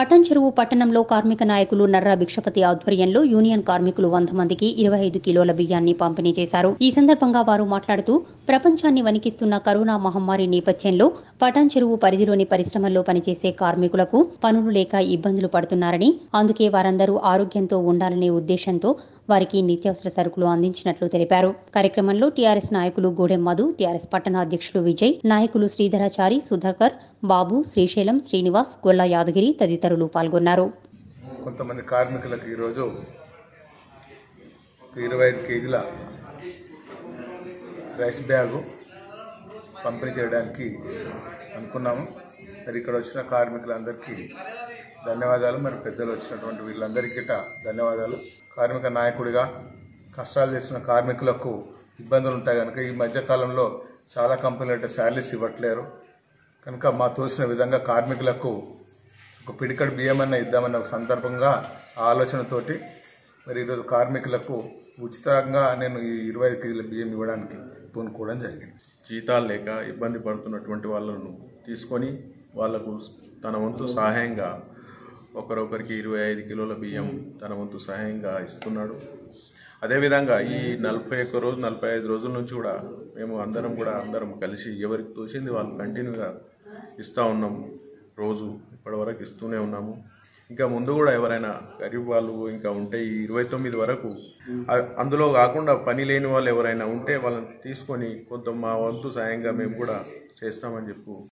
పట్టం చెరువు పట్టణంలో కార్మిక నాయకులు నర్రా భిక్షపతి ఆధ్వర్యంలో యూనియన్ కార్మికులు వంద మందికి ఇరవై ఐదు కిలోల బియ్యాన్ని పంపిణీ చేశారు ఈ సందర్భంగా వారు మాట్లాడుతూ ప్రపంచాన్ని వణికిస్తున్న కరోనా మహమ్మారి నేపథ్యంలో పటాన్ చెరువు పరిధిలోని పరిశ్రమల్లో పనిచేసే కార్మికులకు పనులు లేక ఇబ్బందులు పడుతున్నారని అందుకే వారందరూ ఆరోగ్యంతో ఉండాలనే ఉద్దేశంతో వారికి నిత్యావసర సరుకులు అందించినట్లు తెలిపారు కార్యక్రమంలో టీఆర్ఎస్ నాయకులు గూడెం మధు టీఆర్ఎస్ పట్టణ అధ్యక్షులు విజయ్ నాయకులు శ్రీధరాచారి సుధాకర్ బాబు శ్రీశైలం శ్రీనివాస్ గొల్ల యాదగిరి తదితరులు పాల్గొన్నారు కొంతమంది కార్మికులకు ఈరోజు ఒక ఇరవై ఐదు కేజీల రైస్ బ్యాగు పంపిణీ చేయడానికి అనుకున్నాము మరి ఇక్కడ వచ్చిన కార్మికులందరికీ ధన్యవాదాలు మరి పెద్దలు వచ్చినటువంటి వీళ్ళందరికీ గిట్ట ధన్యవాదాలు కార్మిక నాయకుడిగా కష్టాలు చేస్తున్న కార్మికులకు ఇబ్బందులు ఉంటాయి కనుక ఈ మధ్యకాలంలో చాలా కంపెనీలు అంటే శాలరీస్ ఇవ్వట్లేరు కనుక మా తోచిన విధంగా కార్మికులకు ఒక పిడికడు బియ్యం అన్న ఇద్దామన్న ఒక సందర్భంగా ఆ ఆలోచనతోటి మరి ఈరోజు కార్మికులకు ఉచితంగా నేను ఈ ఇరవై ఐదు కేజీల బియ్యం ఇవ్వడానికి పూనుకోవడం జరిగింది జీతాలు లేక ఇబ్బంది పడుతున్నటువంటి వాళ్ళను తీసుకొని వాళ్లకు తన వంతు సహాయంగా ఒకరొకరికి ఇరవై ఐదు కిలోల బియ్యం తన వంతు సహాయంగా ఇస్తున్నాడు అదేవిధంగా ఈ నలభై ఒక్క రోజు నలభై ఐదు రోజుల నుంచి కూడా మేము అందరం కూడా అందరం కలిసి ఎవరికి తోచింది వాళ్ళు కంటిన్యూగా ఇస్తూ ఉన్నాము రోజు ఇప్పటివరకు ఇస్తూనే ఉన్నాము ఇంకా ముందు కూడా ఎవరైనా గరీబ్ వాళ్ళు ఇంకా ఉంటే ఈ ఇరవై తొమ్మిది వరకు అ- అందులో కాకుండా పని లేని వాళ్ళు ఎవరైనా ఉంటే వాళ్ళని తీసుకొని కొంత మా వంతు సాయంగా మేము కూడా చేస్తామని చెప్పు